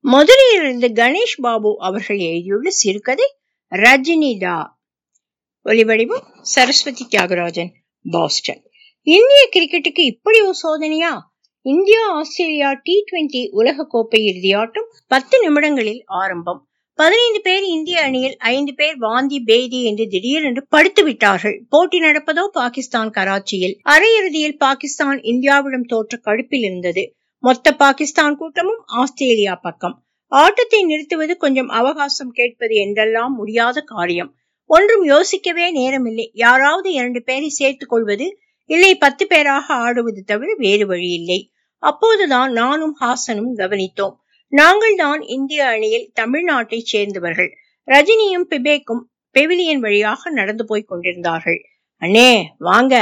மதுரையிலிருந்து கணேஷ் பாபு அவர்கள் எழுதியுள்ள சிறுகதை ரஜினிடா ஒலிவடிவம் சரஸ்வதி தியாகராஜன் பாஸ்டன் இந்திய கிரிக்கெட்டுக்கு இப்படி ஒரு சோதனையா இந்தியா ஆஸ்திரேலியா டி டுவெண்டி உலக கோப்பை இறுதியாட்டம் பத்து நிமிடங்களில் ஆரம்பம் பதினைந்து பேர் இந்திய அணியில் ஐந்து பேர் வாந்தி பேதி என்று திடீரென்று படுத்து விட்டார்கள் போட்டி நடப்பதோ பாகிஸ்தான் கராச்சியில் அரையிறுதியில் பாகிஸ்தான் இந்தியாவிடம் தோற்ற கடுப்பில் இருந்தது மொத்த பாகிஸ்தான் கூட்டமும் ஆஸ்திரேலியா பக்கம் ஆட்டத்தை நிறுத்துவது கொஞ்சம் அவகாசம் கேட்பது என்றெல்லாம் முடியாத காரியம் ஒன்றும் யோசிக்கவே நேரமில்லை யாராவது இரண்டு பேரை சேர்த்துக் கொள்வது இல்லை பத்து பேராக ஆடுவது தவிர வேறு வழி இல்லை அப்போதுதான் நானும் ஹாசனும் கவனித்தோம் நாங்கள் தான் இந்திய அணியில் தமிழ்நாட்டை சேர்ந்தவர்கள் ரஜினியும் பிபேக்கும் பெவிலியன் வழியாக நடந்து போய் கொண்டிருந்தார்கள் அண்ணே வாங்க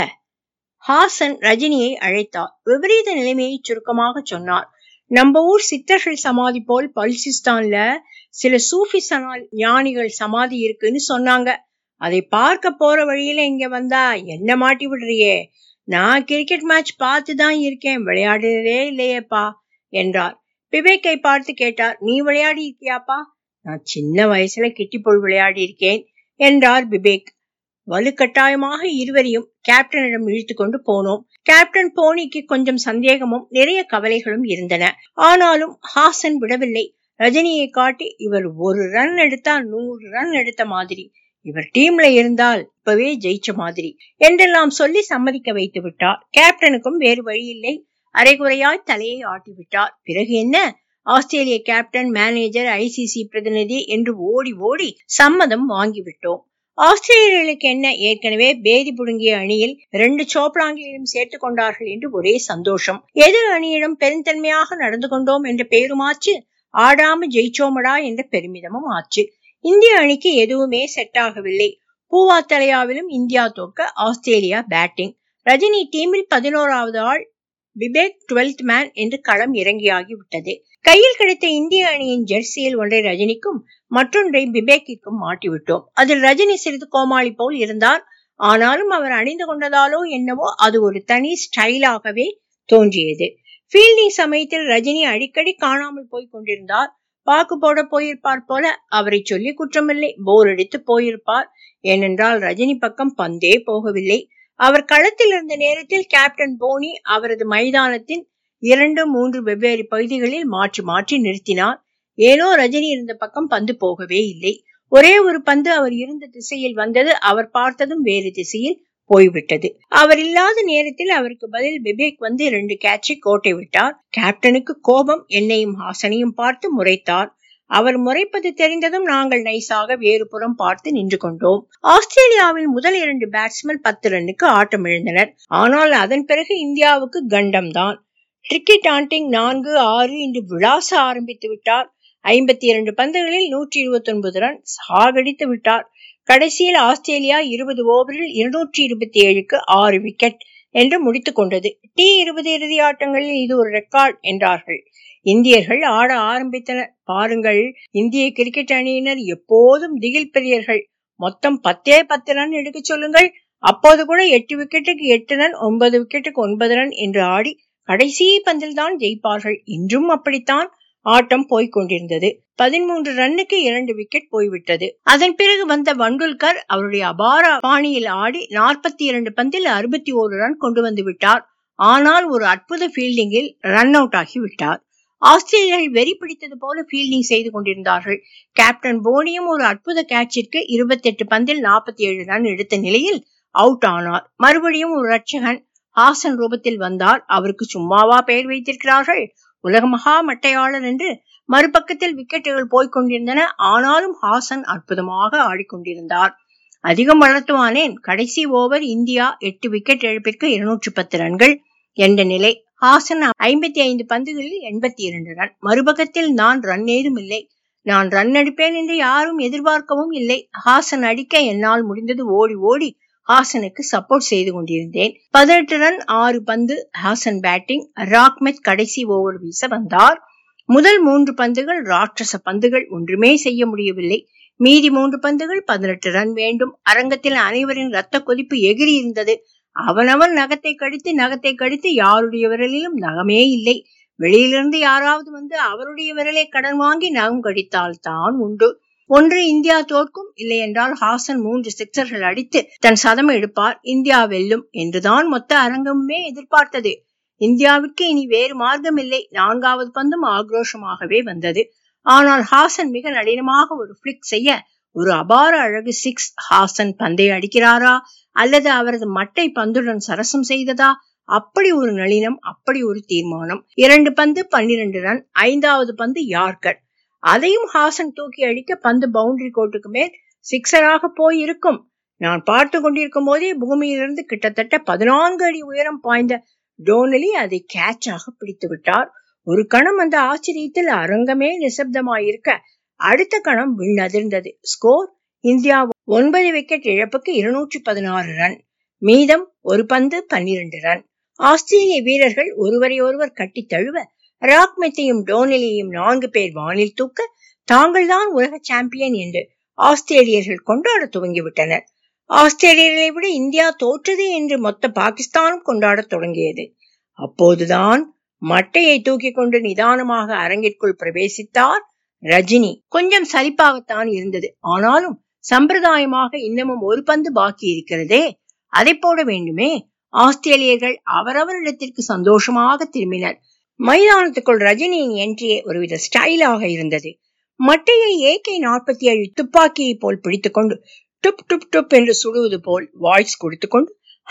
ஹாசன் ரஜினியை அழைத்தார் விபரீத நிலைமையை சுருக்கமாக சொன்னார் நம்ம ஊர் சித்தர்கள் சமாதி போல் பல்சிஸ்தான்ல சில சூஃபி சனால் ஞானிகள் சமாதி இருக்குன்னு சொன்னாங்க அதை பார்க்க போற வழியில இங்க வந்தா என்ன மாட்டி விடுறியே நான் கிரிக்கெட் மேட்ச் பார்த்து தான் இருக்கேன் விளையாடுறதே இல்லையேப்பா என்றார் பிபேக்கை பார்த்து கேட்டார் நீ விளையாடி இருக்கியாப்பா நான் சின்ன வயசுல கிட்டிப்பொள் விளையாடி இருக்கேன் என்றார் பிபேக் வலுக்கட்டாயமாக இருவரையும் கேப்டனிடம் இழுத்து கொண்டு போனோம் கேப்டன் போனிக்கு கொஞ்சம் சந்தேகமும் நிறைய கவலைகளும் இருந்தன ஆனாலும் ஹாசன் விடவில்லை ரஜினியை காட்டி இவர் ஒரு ரன் எடுத்தா நூறு ரன் எடுத்த மாதிரி இவர் டீம்ல இருந்தால் இப்பவே ஜெயிச்ச மாதிரி என்றெல்லாம் சொல்லி சம்மதிக்க வைத்து விட்டார் கேப்டனுக்கும் வேறு வழி இல்லை அரைகுறையாய் தலையை ஆட்டி விட்டார் பிறகு என்ன ஆஸ்திரேலிய கேப்டன் மேனேஜர் ஐசிசி பிரதிநிதி என்று ஓடி ஓடி சம்மதம் வாங்கிவிட்டோம் ஆஸ்திரேலியர்களுக்கு என்ன ஏற்கனவே பேதி புடுங்கிய அணியில் ரெண்டு சோப்லாங்கிலும் சேர்த்துக் கொண்டார்கள் என்று ஒரே சந்தோஷம் எதிர் அணியிடம் பெருந்தன்மையாக நடந்து கொண்டோம் என்ற பெயருமாச்சு ஆடாம ஜெயிச்சோமடா என்ற பெருமிதமும் ஆச்சு இந்திய அணிக்கு எதுவுமே செட் ஆகவில்லை பூவாத்தலையாவிலும் இந்தியா தோற்க ஆஸ்திரேலியா பேட்டிங் ரஜினி டீமில் பதினோராவது ஆள் பிபேக் டுவெல்த் மேன் என்று களம் இறங்கியாகி விட்டது கையில் கிடைத்த இந்திய அணியின் ஜெர்சியில் ஒன்றை ரஜினிக்கும் மற்றொன்றை பிபேக்கிற்கும் மாட்டிவிட்டோம் அதில் ரஜினி சிறிது கோமாளி போல் இருந்தார் ஆனாலும் அவர் அணிந்து கொண்டதாலோ என்னவோ அது ஒரு தனி ஸ்டைலாகவே தோன்றியது ஃபீல்டிங் சமயத்தில் ரஜினி அடிக்கடி காணாமல் போய் கொண்டிருந்தார் பாக்கு போட போயிருப்பார் போல அவரை சொல்லி குற்றமில்லை போர் அடித்து போயிருப்பார் ஏனென்றால் ரஜினி பக்கம் பந்தே போகவில்லை அவர் களத்தில் இருந்த நேரத்தில் கேப்டன் போனி அவரது மைதானத்தின் இரண்டு மூன்று வெவ்வேறு பகுதிகளில் மாற்றி மாற்றி நிறுத்தினார் ஏனோ ரஜினி இருந்த பக்கம் பந்து போகவே இல்லை ஒரே ஒரு பந்து அவர் இருந்த திசையில் வந்தது அவர் பார்த்ததும் வேறு திசையில் போய்விட்டது அவர் இல்லாத நேரத்தில் அவருக்கு பதில் பிபேக் வந்து இரண்டு கேட்சை கோட்டை விட்டார் கேப்டனுக்கு கோபம் என்னையும் ஹாசனையும் பார்த்து முறைத்தார் அவர் முறைப்பது தெரிந்ததும் நாங்கள் நைஸாக வேறு புறம் பார்த்து நின்று கொண்டோம் ஆஸ்திரேலியாவின் முதல் இரண்டு பேட்ஸ்மேன் பத்து ரன்னுக்கு ஆட்டம் இழந்தனர் ஆனால் அதன் பிறகு இந்தியாவுக்கு கண்டம் தான் கிரிக்கெட் ஆண்டிங் நான்கு ஆறு என்று விளாச ஆரம்பித்து விட்டார் ஐம்பத்தி இரண்டு பந்துகளில் நூற்றி இருபத்தி ஒன்பது ரன் சாகடித்து விட்டார் கடைசியில் ஆஸ்திரேலியா இருபது ஓவரில் இருநூற்றி இருபத்தி ஏழுக்கு ஆறு விக்கெட் என்று முடித்துக் கொண்டது டி இருபது இறுதி ஆட்டங்களில் இது ஒரு ரெக்கார்ட் என்றார்கள் இந்தியர்கள் ஆட ஆரம்பித்தனர் பாருங்கள் இந்திய கிரிக்கெட் அணியினர் எப்போதும் திகில் பெரியர்கள் மொத்தம் பத்தே பத்து ரன் எடுக்க சொல்லுங்கள் அப்போது கூட எட்டு விக்கெட்டுக்கு எட்டு ரன் ஒன்பது விக்கெட்டுக்கு ஒன்பது ரன் என்று ஆடி கடைசி பந்தில் தான் ஜெயிப்பார்கள் இன்றும் அப்படித்தான் ஆட்டம் போய்க் கொண்டிருந்தது பதிமூன்று ரன்னுக்கு இரண்டு விக்கெட் போய்விட்டது அதன் பிறகு வந்த வண்டுல்கர் அவருடைய அபார பாணியில் ஆடி நாற்பத்தி இரண்டு பந்தில் அறுபத்தி ஓரு ரன் கொண்டு வந்து விட்டார் ஆனால் ஒரு அற்புத ஃபீல்டிங்கில் ரன் அவுட் ஆகி விட்டார் ஆஸ்திரேலியர்கள் வெறி பிடித்தது போல ஃபீல்டிங் செய்து கொண்டிருந்தார்கள் கேப்டன் போனியும் ஒரு அற்புத கேட்சிற்கு இருபத்தி எட்டு பந்தில் நாற்பத்தி ஏழு ரன் எடுத்த நிலையில் அவுட் ஆனார் மறுபடியும் ஒரு ரட்சகன் ஹாசன் ரூபத்தில் வந்தார் அவருக்கு சும்மாவா பெயர் வைத்திருக்கிறார்கள் உலக மகா மட்டையாளர் என்று மறுபக்கத்தில் விக்கெட்டுகள் போய்க் கொண்டிருந்தன ஆனாலும் ஹாசன் அற்புதமாக ஆடிக்கொண்டிருந்தார் அதிகம் வளர்த்துவானேன் கடைசி ஓவர் இந்தியா எட்டு விக்கெட் இழப்பிற்கு இருநூற்றி பத்து ரன்கள் என்ற நிலை ஹாசன் ஐம்பத்தி ஐந்து பந்துகளில் எண்பத்தி இரண்டு ரன் மறுபக்கத்தில் நான் ரன் ஏதும் இல்லை நான் ரன் அடிப்பேன் என்று யாரும் எதிர்பார்க்கவும் இல்லை ஹாசன் அடிக்க என்னால் முடிந்தது ஓடி ஓடி ஹாசனுக்கு சப்போர்ட் செய்து கொண்டிருந்தேன் பதினெட்டு ரன் ஆறு பந்து ஹாசன் பேட்டிங் ராக்மெத் கடைசி ஓவர் வீச வந்தார் முதல் மூன்று பந்துகள் ராட்சச பந்துகள் ஒன்றுமே செய்ய முடியவில்லை மீதி மூன்று பந்துகள் பதினெட்டு ரன் வேண்டும் அரங்கத்தில் அனைவரின் ரத்த கொதிப்பு எகிரி இருந்தது அவனவன் நகத்தை கடித்து நகத்தை கடித்து யாருடைய விரலிலும் நகமே இல்லை வெளியிலிருந்து யாராவது வந்து அவருடைய விரலை கடன் வாங்கி நகம் கடித்தால் தான் உண்டு ஒன்று இந்தியா தோற்கும் இல்லை என்றால் ஹாசன் மூன்று சிக்சர்கள் அடித்து தன் சதம் எடுப்பார் இந்தியா வெல்லும் என்றுதான் மொத்த அரங்கமுமே எதிர்பார்த்தது இந்தியாவிற்கு இனி வேறு மார்க்கம் இல்லை நான்காவது பந்தும் ஆக்ரோஷமாகவே வந்தது ஆனால் ஹாசன் மிக நளினமாக ஒரு பிளிக் செய்ய ஒரு அபார அழகு சிக்ஸ் ஹாசன் பந்தை அடிக்கிறாரா அல்லது அவரது மட்டை பந்துடன் சரசம் செய்ததா அப்படி ஒரு நளினம் அப்படி ஒரு தீர்மானம் இரண்டு பந்து பன்னிரண்டு ரன் ஐந்தாவது பந்து யார்கர் அதையும் ஹாசன் தூக்கி அடிக்க பந்து பவுண்டரி கோட்டுக்கு மேல் சிக்ஸராக போய் இருக்கும் நான் பார்த்து கொண்டிருக்கும் போதே பூமியிலிருந்து கிட்டத்தட்ட பதினான்கு அடி உயரம் பாய்ந்த டோனலி அதை கேட்சாக பிடித்து விட்டார் ஒரு கணம் அந்த ஆச்சரியத்தில் அரங்கமே நிசப்தமாயிருக்க அடுத்த கணம் விண்ணதிர்ந்தது ஸ்கோர் இந்தியா ஒன்பது விக்கெட் இழப்புக்கு இருநூற்றி பதினாறு ரன் மீதம் ஒரு பந்து பன்னிரண்டு ரன் ஆஸ்திரேலிய வீரர்கள் ஒருவரை ஒருவர் கட்டி தழுவ ராக்மெத்தையும் டோனலியையும் நான்கு பேர் வானில் தூக்க தாங்கள்தான் உலக சாம்பியன் என்று ஆஸ்திரேலியர்கள் கொண்டாட துவங்கிவிட்டனர் ஆஸ்திரேலியர்களை விட இந்தியா தோற்றது என்று மொத்த பாகிஸ்தானும் கொண்டாடத் தொடங்கியது அப்போதுதான் மட்டையை தூக்கி கொண்டு நிதானமாக அரங்கிற்குள் பிரவேசித்தார் ரஜினி கொஞ்சம் சலிப்பாகத்தான் இருந்தது ஆனாலும் சம்பிரதாயமாக இன்னமும் ஒரு பந்து பாக்கி இருக்கிறதே அதை போட வேண்டுமே ஆஸ்திரேலியர்கள் அவரவரிடத்திற்கு சந்தோஷமாக திரும்பினர் மைதானத்துக்குள் ரஜினியின் என்ட்ரியே ஒருவித ஸ்டைலாக இருந்தது மட்டையை ஏகே நாற்பத்தி ஏழு துப்பாக்கியை போல் பிடித்துக்கொண்டு டுப் டுப் டுப் என்று சுடுவது போல் வாய்ஸ் கொடுத்துக்கொண்டு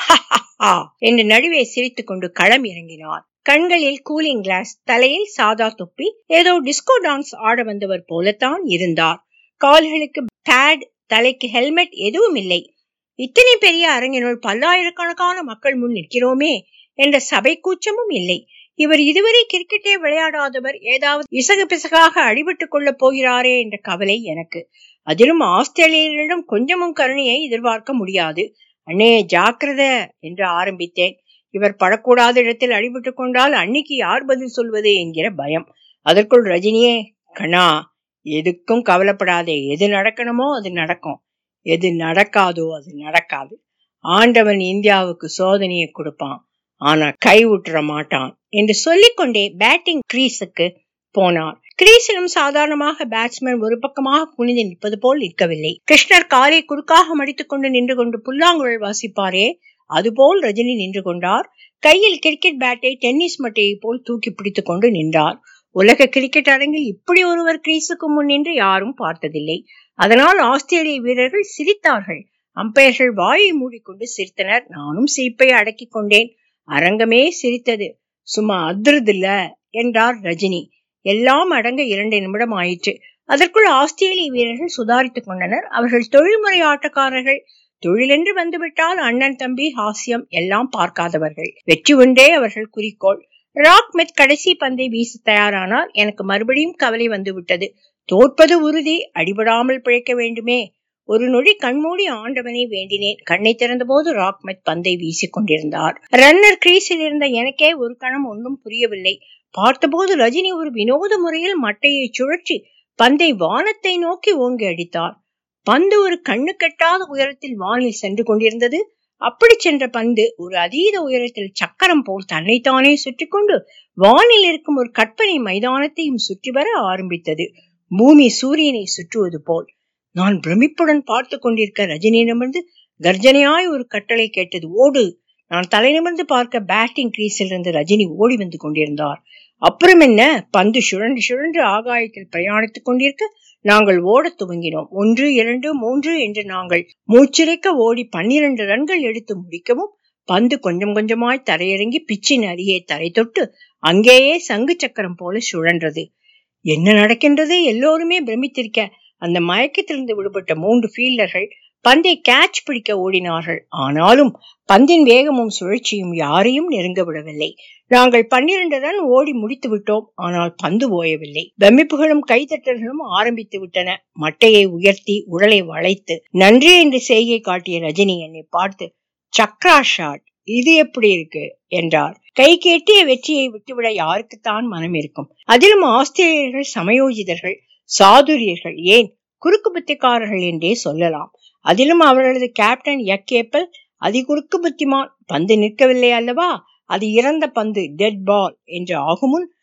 என்று நடுவே சிரித்துக் கொண்டு களம் இறங்கினார் கண்களில் கூலிங் கிளாஸ் தலையில் சாதா தொப்பி ஏதோ டிஸ்கோ டான்ஸ் ஆட வந்தவர் போலத்தான் இருந்தார் கால்களுக்கு பேட் தலைக்கு ஹெல்மெட் எதுவும் இல்லை இத்தனை பெரிய அரங்கினுள் பல்லாயிரக்கணக்கான மக்கள் முன் நிற்கிறோமே என்ற சபை கூச்சமும் இல்லை இவர் இதுவரை கிரிக்கெட்டே விளையாடாதவர் ஏதாவது இசகு பிசகாக அடிபட்டுக் கொள்ளப் போகிறாரே என்ற கவலை எனக்கு அதிலும் ஆஸ்திரேலியர்களிடம் கொஞ்சமும் கருணையை எதிர்பார்க்க முடியாது அண்ணே ஜாக்கிரத என்று ஆரம்பித்தேன் இவர் படக்கூடாத இடத்தில் அடிபட்டுக் கொண்டால் அன்னைக்கு யார் பதில் சொல்வது என்கிற பயம் அதற்குள் ரஜினியே கண்ணா எதுக்கும் கவலைப்படாதே எது நடக்கணுமோ அது நடக்கும் எது நடக்காதோ அது நடக்காது ஆண்டவன் இந்தியாவுக்கு சோதனையை கொடுப்பான் ஆனா கை விட்டுற மாட்டான் என்று சொல்லிக்கொண்டே பேட்டிங் கிரீஸுக்கு போனார் கிரீஸிலும் சாதாரணமாக பேட்ஸ்மேன் ஒரு பக்கமாக குனிந்து நிற்பது போல் நிற்கவில்லை கிருஷ்ணர் காலை குறுக்காக மடித்துக் கொண்டு நின்று கொண்டு புல்லாங்குழல் வாசிப்பாரே அதுபோல் ரஜினி நின்று கொண்டார் கையில் கிரிக்கெட் பேட்டை டென்னிஸ் மட்டையை போல் தூக்கி பிடித்துக் கொண்டு நின்றார் உலக கிரிக்கெட் அரங்கில் இப்படி ஒருவர் கிரீஸுக்கு முன் நின்று யாரும் பார்த்ததில்லை அதனால் ஆஸ்திரேலிய வீரர்கள் சிரித்தார்கள் அம்பையர்கள் வாயை மூடிக்கொண்டு சிரித்தனர் நானும் சிரிப்பை அடக்கிக் கொண்டேன் அரங்கமே சிரித்தது சும்மா அதிருதில்ல என்றார் ரஜினி எல்லாம் அடங்க இரண்டு நிமிடம் ஆயிற்று அதற்குள் ஆஸ்திரேலிய வீரர்கள் சுதாரித்துக் கொண்டனர் அவர்கள் தொழில்முறை ஆட்டக்காரர்கள் தொழிலென்று வந்துவிட்டால் அண்ணன் தம்பி ஹாஸ்யம் எல்லாம் பார்க்காதவர்கள் வெற்றி ஒன்றே அவர்கள் குறிக்கோள் ராக் மெத் கடைசி பந்தை வீச தயாரானால் எனக்கு மறுபடியும் கவலை வந்து விட்டது தோற்பது உறுதி அடிபடாமல் பிழைக்க வேண்டுமே ஒரு நொடி கண்மூடி ஆண்டவனை வேண்டினேன் கண்ணை திறந்தபோது ராக்மெத் பந்தை வீசிக் கொண்டிருந்தார் ரன்னர் கிரீஸில் இருந்த எனக்கே ஒரு கணம் ஒன்றும் புரியவில்லை பார்த்தபோது ரஜினி ஒரு வினோத முறையில் மட்டையை சுழற்றி பந்தை வானத்தை நோக்கி ஓங்கி அடித்தார் பந்து ஒரு கண்ணு கெட்டாத உயரத்தில் வானில் சென்று கொண்டிருந்தது அப்படி சென்ற பந்து ஒரு அதீத உயரத்தில் சக்கரம் போல் தன்னைத்தானே சுற்றி கொண்டு வானில் இருக்கும் ஒரு கற்பனை மைதானத்தையும் சுற்றி வர ஆரம்பித்தது பூமி சூரியனை சுற்றுவது போல் நான் பிரமிப்புடன் பார்த்து கொண்டிருக்க ரஜினியிடமிருந்து கர்ஜனையாய் ஒரு கட்டளை கேட்டது ஓடு நான் தலை நிமிர்ந்து பார்க்க பேட்டிங் கிரீஸில் இருந்து ரஜினி ஓடி வந்து கொண்டிருந்தார் அப்புறம் என்ன பந்து சுழன்று சுழன்று ஆகாயத்தில் பிரயாணித்துக் கொண்டிருக்க நாங்கள் ஓடத் துவங்கினோம் ஒன்று இரண்டு மூன்று என்று நாங்கள் மூச்சிறைக்க ஓடி பன்னிரண்டு ரன்கள் எடுத்து முடிக்கவும் பந்து கொஞ்சம் கொஞ்சமாய் தரையிறங்கி பிச்சின் அருகே தரை தொட்டு அங்கேயே சங்கு சக்கரம் போல சுழன்றது என்ன நடக்கின்றது எல்லோருமே பிரமித்திருக்க அந்த மயக்கத்திலிருந்து விடுபட்ட மூன்று ஃபீல்டர்கள் பந்தை கேட்ச் பிடிக்க ஓடினார்கள் ஆனாலும் பந்தின் வேகமும் சுழற்சியும் யாரையும் நெருங்க விடவில்லை நாங்கள் பன்னிரண்டு ரன் ஓடி முடித்து விட்டோம் ஆனால் பந்து ஓயவில்லை பிரமிப்புகளும் கைதட்டல்களும் ஆரம்பித்து விட்டன மட்டையை உயர்த்தி உடலை வளைத்து நன்றி என்று செய்கை காட்டிய ரஜினி என்னை பார்த்து சக்ரா ஷாட் இது எப்படி இருக்கு என்றார் கை கேட்டிய வெற்றியை விட்டுவிட யாருக்குத்தான் மனம் இருக்கும் அதிலும் ஆஸ்திரேலியர்கள் சமயோஜிதர்கள் சாதுரியர்கள் ஏன் குறுக்கு புத்திக்காரர்கள் என்றே சொல்லலாம் அதிலும் அவர்களது கேப்டன் யக்கேப்பல் அதிகுறுக்கு புத்திமான் பந்து நிற்கவில்லை அல்லவா அது இறந்த பந்து டெட் பால் என்று ஆகுமுன்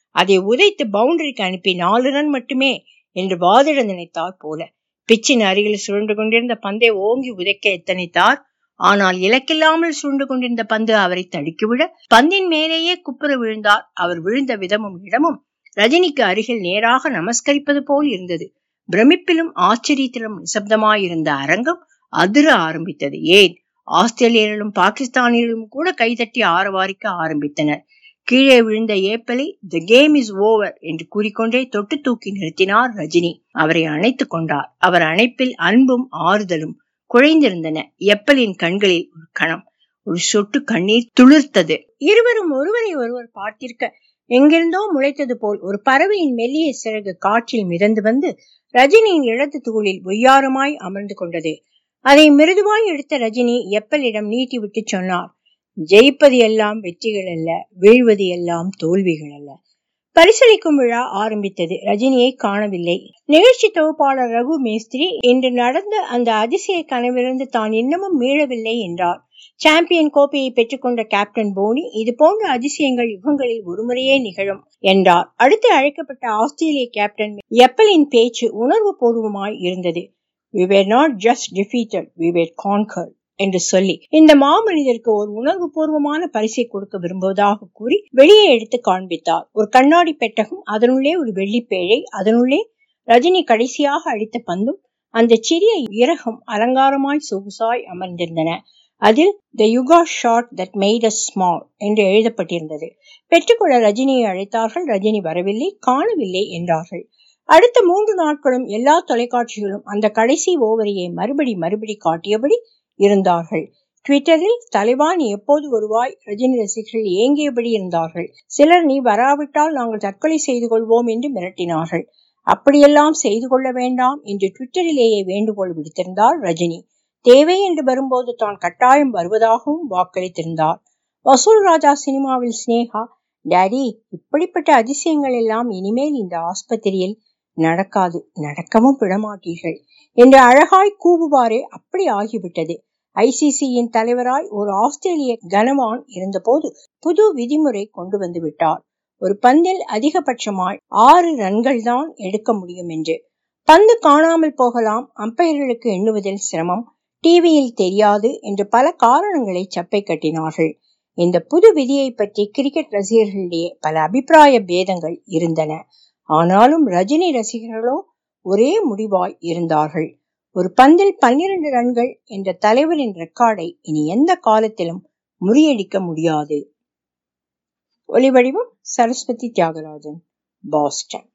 அதை உதைத்து பவுண்டரிக்கு அனுப்பி நாலு ரன் மட்டுமே என்று வாதிட நினைத்தார் போல பிச்சின் அருகில் சுருண்டு கொண்டிருந்த பந்தை ஓங்கி உதைக்க எத்தனைத்தார் ஆனால் இலக்கில்லாமல் சுருண்டு கொண்டிருந்த பந்து அவரை தடுக்கிவிட பந்தின் மேலேயே குப்புற விழுந்தார் அவர் விழுந்த விதமும் இடமும் ரஜினிக்கு அருகில் நேராக நமஸ்கரிப்பது போல் இருந்தது பிரமிப்பிலும் ஆச்சரியத்திலும் நிசப்தமாயிருந்த அரங்கம் அதிர ஆரம்பித்தது ஏன் ஆஸ்திரேலியர்களும் பாகிஸ்தானியர்களும் கூட கைதட்டி ஆரவாரிக்க ஆரம்பித்தனர் கீழே விழுந்த ஏப்பலை த கேம் இஸ் ஓவர் என்று கூறிக்கொண்டே தொட்டு தூக்கி நிறுத்தினார் ரஜினி அவரை அணைத்துக் கொண்டார் அவர் அணைப்பில் அன்பும் ஆறுதலும் குழைந்திருந்தன எப்பலின் கண்களில் ஒரு கணம் ஒரு சொட்டு கண்ணீர் துளிர்த்தது இருவரும் ஒருவரை ஒருவர் பார்த்திருக்க எங்கிருந்தோ முளைத்தது போல் ஒரு பறவையின் மெல்லிய சிறகு காற்றில் மிதந்து வந்து ரஜினியின் இடது தூளில் ஒய்யாரமாய் அமர்ந்து கொண்டது அதை மிருதுவாய் எடுத்த ரஜினி எப்பலிடம் நீட்டிவிட்டு சொன்னார் ஜெயிப்பது எல்லாம் வெற்றிகள் அல்ல வீழ்வது எல்லாம் தோல்விகள் அல்ல பரிசளிக்கும் விழா ஆரம்பித்தது ரஜினியை காணவில்லை நிகழ்ச்சி தொகுப்பாளர் ரகு மேஸ்திரி இன்று நடந்த அந்த அதிசய கனவிலிருந்து தான் இன்னமும் மீளவில்லை என்றார் சாம்பியன் கோப்பையை பெற்றுக்கொண்ட கேப்டன் போனி இது போன்ற அதிசயங்கள் யுகங்களில் ஒருமுறையே நிகழும் என்றார் அடுத்து அழைக்கப்பட்ட ஆஸ்திரேலிய கேப்டன் எப்பலின் பேச்சு உணர்வு பூர்வமாய் இருந்தது we were not just defeated we were conquered என்று சொல்லி இந்த மாமனிதருக்கு ஒரு உணர்வு பூர்வமான பரிசை கொடுக்க விரும்புவதாக கூறி வெளியே எடுத்து காண்பித்தார் ஒரு கண்ணாடி பெட்டகம் அதனுள்ளே ஒரு வெள்ளிப்பேழை அதனுள்ளே ரஜினி கடைசியாக அடித்த பந்தும் அந்த சிறிய இறகம் அலங்காரமாய் சொகுசாய் அமர்ந்திருந்தன அதில் the yuga shot that made us small என்று எழுதப்பட்டிருந்தது பெற்றுக்கொள்ள ரஜினியை அழைத்தார்கள் ரஜினி வரவில்லை காணவில்லை என்றார்கள் அடுத்த மூன்று நாட்களும் எல்லா தொலைக்காட்சிகளும் அந்த கடைசி ஓவரையை மறுபடி மறுபடி காட்டியபடி இருந்தார்கள் ட்விட்டரில் தலைவா நீ எப்போது வருவாய் ரஜினி ரசிகர்கள் ஏங்கியபடி இருந்தார்கள் சிலர் நீ வராவிட்டால் நாங்கள் தற்கொலை செய்து கொள்வோம் என்று மிரட்டினார்கள் அப்படியெல்லாம் செய்து கொள்ள வேண்டாம் என்று ட்விட்டரிலேயே வேண்டுகோள் விடுத்திருந்தார் ரஜினி தேவை என்று வரும்போது தான் கட்டாயம் வருவதாகவும் வாக்களித்திருந்தார் வசூல் ராஜா சினிமாவில் ஸ்னேகா டாடி இப்படிப்பட்ட அதிசயங்கள் எல்லாம் இனிமேல் இந்த ஆஸ்பத்திரியில் நடக்காது நடக்கவும் விடமாட்டீர்கள் என்று அழகாய் கூவுவாரே அப்படி ஆகிவிட்டது ஐசிசியின் தலைவராய் ஒரு ஆஸ்திரேலிய கனவான் இருந்தபோது புது விதிமுறை கொண்டு வந்து விட்டார் ஒரு பந்தில் அதிகபட்சமாய் ஆறு ரன்கள் தான் எடுக்க முடியும் என்று பந்து காணாமல் போகலாம் அம்பையர்களுக்கு எண்ணுவதில் சிரமம் டிவியில் தெரியாது என்று பல காரணங்களை சப்பை கட்டினார்கள் இந்த புது விதியை பற்றி கிரிக்கெட் ரசிகர்களிடையே பல அபிப்பிராய பேதங்கள் இருந்தன ஆனாலும் ரஜினி ரசிகர்களோ ஒரே முடிவாய் இருந்தார்கள் ஒரு பந்தில் பன்னிரண்டு ரன்கள் என்ற தலைவரின் ரெக்கார்டை இனி எந்த காலத்திலும் முறியடிக்க முடியாது ஒலிவடிவம் சரஸ்வதி தியாகராஜன் பாஸ்டன்